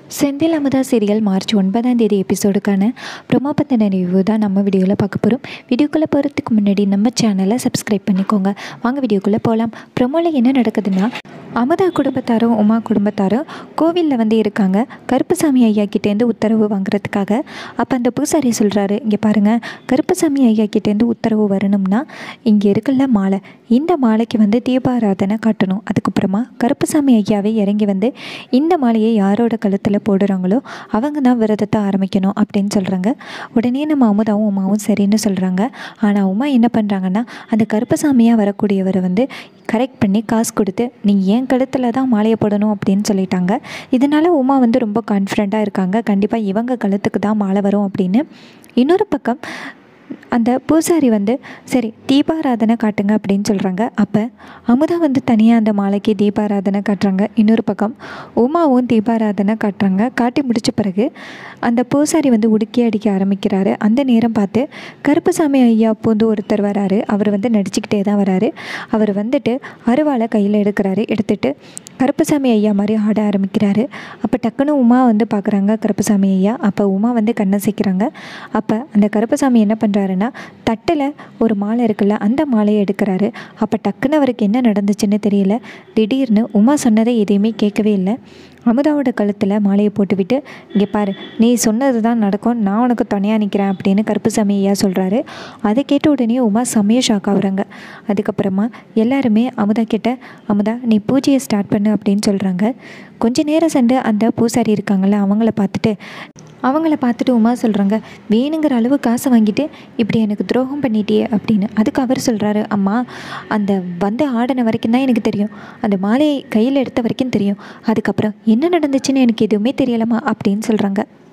Senthil Amudha serial March ஒன்பதாம் தேதி எபிசோடுக்கான promo பற்றின ரிவ்யூ தான் நம்ம வீடியோவில் பார்க்க போகிறோம் வீடியோக்குள்ளே போகிறதுக்கு முன்னாடி நம்ம சேனலை சப்ஸ்கிரைப் பண்ணிக்கோங்க வாங்க வீடியோக்குள்ளே போகலாம் ப்ரொமோவில் என்ன நடக்குதுன்னா அமுதா குடும்பத்தாரும் உமா குடும்பத்தாரும் கோவிலில் வந்து இருக்காங்க கருப்புசாமி ஐயா கிட்டேருந்து உத்தரவு வாங்குறதுக்காக அப்போ அந்த பூசாரி சொல்கிறாரு இங்கே பாருங்கள் கருப்புசாமி ஐயா கிட்டேருந்து உத்தரவு வரணும்னா இங்கே இருக்குல்ல மாலை இந்த மாலைக்கு வந்து தீபாராதனை காட்டணும் அதுக்கப்புறமா கருப்புசாமி ஐயாவே இறங்கி வந்து இந்த மாலையை யாரோட கழுத்தில் போடுறாங்களோ அவங்க தான் விரதத்தை ஆரம்பிக்கணும் அப்படின்னு சொல்கிறாங்க உடனே நம்ம அமுதாவும் உமாவும் சரின்னு சொல்கிறாங்க ஆனால் உமா என்ன பண்ணுறாங்கன்னா அந்த கருப்பசாமியாக வரக்கூடியவரை வந்து கரெக்ட் பண்ணி காசு கொடுத்து நீ என் கழுத்தில் தான் மாலையை போடணும் அப்படின்னு சொல்லிட்டாங்க இதனால் உமா வந்து ரொம்ப கான்ஃபிடெண்ட்டாக இருக்காங்க கண்டிப்பாக இவங்க கழுத்துக்கு தான் மாலை வரும் அப்படின்னு இன்னொரு பக்கம் அந்த பூசாரி வந்து சரி தீபாராதனை காட்டுங்க அப்படின்னு சொல்கிறாங்க அப்போ அமுதா வந்து தனியாக அந்த மாலைக்கு தீபாராதனை காட்டுறாங்க இன்னொரு பக்கம் உமாவும் தீபாராதனை காட்டுறாங்க காட்டி முடிச்ச பிறகு அந்த பூசாரி வந்து உடுக்கி அடிக்க ஆரம்பிக்கிறாரு அந்த நேரம் பார்த்து கருப்புசாமி ஐயா பூந்து ஒருத்தர் வராரு அவர் வந்து நடிச்சுக்கிட்டே தான் வராரு அவர் வந்துட்டு அருவாளை கையில் எடுக்கிறாரு எடுத்துட்டு கருப்புசாமி ஐயா மாதிரி ஆட ஆரம்பிக்கிறாரு அப்போ டக்குன்னு உமா வந்து பார்க்குறாங்க கருப்புசாமி ஐயா அப்போ உமா வந்து கண்ணை சேர்க்குறாங்க அப்போ அந்த கருப்புசாமி என்ன பண்ணுறாருன்னா தட்டில் ஒரு மாலை இருக்குல்ல அந்த மாலையை எடுக்கிறாரு அப்போ டக்குன்னு அவருக்கு என்ன நடந்துச்சுன்னு தெரியல திடீர்னு உமா சொன்னதை எதையுமே கேட்கவே இல்லை அமுதாவோட கழுத்தில் மாலையை போட்டுவிட்டு இங்கே பாரு நீ சொன்னது தான் நடக்கும் நான் உனக்கு துணையாக நிற்கிறேன் அப்படின்னு கருப்புசாமி ஐயா சொல்கிறாரு அதை கேட்ட உடனே உமா செம்மையாக ஷாக் ஆகுறாங்க அதுக்கப்புறமா எல்லாருமே அமுதா கிட்ட அமுதா நீ பூஜையை ஸ்டார்ட் பண்ணு அப்படின்னு சொல்கிறாங்க கொஞ்ச நேரம் சென்று அந்த பூசாரி இருக்காங்கள்ல அவங்கள பார்த்துட்டு அவங்கள பார்த்துட்டு உமா சொல்கிறாங்க வேணுங்கிற அளவு காசை வாங்கிட்டு இப்படி எனக்கு துரோகம் பண்ணிட்டியே அப்படின்னு அதுக்கு அவர் சொல்கிறாரு அம்மா அந்த வந்து ஆடின வரைக்கும் தான் எனக்கு தெரியும் அந்த மாலையை கையில் எடுத்த வரைக்கும் தெரியும் அதுக்கப்புறம் என்ன நடந்துச்சுன்னு எனக்கு எதுவுமே தெரியலம்மா அப்படின்னு சொல்கிறாங்க